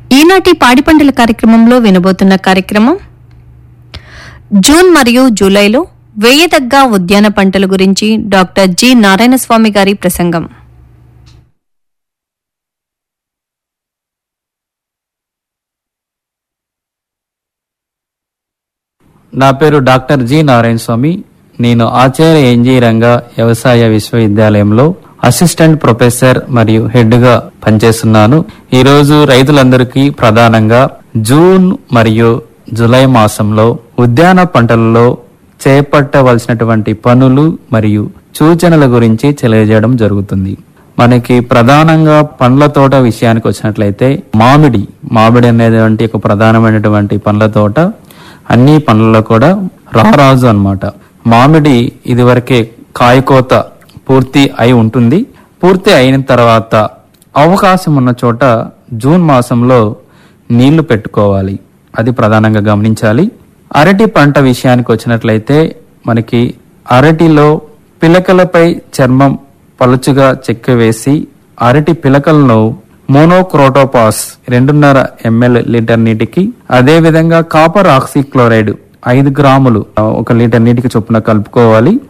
ఈనాటి పాడి పంటల కార్యక్రమంలో వినబోతున్న కార్యక్రమం జూన్ మరియు జూలైలో వేయదగ్గ ఉద్యాన పంటల గురించి డాక్టర్ జి నారాయణస్వామి గారి ప్రసంగం నా పేరు డాక్టర్ జి నారాయణ స్వామి నేను ఆచార్య ఎన్జీ రంగ వ్యవసాయ విశ్వవిద్యాలయంలో అసిస్టెంట్ ప్రొఫెసర్ మరియు హెడ్ గా పనిచేస్తున్నాను ఈరోజు రైతులందరికీ ప్రధానంగా జూన్ మరియు జూలై మాసంలో ఉద్యాన పంటలలో చేపట్టవలసినటువంటి పనులు మరియు సూచనల గురించి తెలియజేయడం జరుగుతుంది మనకి ప్రధానంగా పండ్ల తోట విషయానికి వచ్చినట్లయితే మామిడి మామిడి అనేటువంటి ఒక ప్రధానమైనటువంటి పండ్ల తోట అన్ని పండ్లలో కూడా రారాజు అన్నమాట మామిడి ఇదివరకే కాయకోత పూర్తి అయి ఉంటుంది పూర్తి అయిన తర్వాత అవకాశం ఉన్న చోట జూన్ మాసంలో నీళ్లు పెట్టుకోవాలి అది ప్రధానంగా గమనించాలి అరటి పంట విషయానికి వచ్చినట్లయితే మనకి అరటిలో పిలకలపై చర్మం పలుచుగా చెక్కవేసి అరటి పిలకలను మోనోక్రోటోపాస్ రెండున్నర ఎంఎల్ లీటర్ నీటికి అదే విధంగా కాపర్ ఆక్సిక్లోరైడ్ ఐదు గ్రాములు ఆ, ఒక లీటర్ నీటికి చొప్పున కలుపుకోవాలి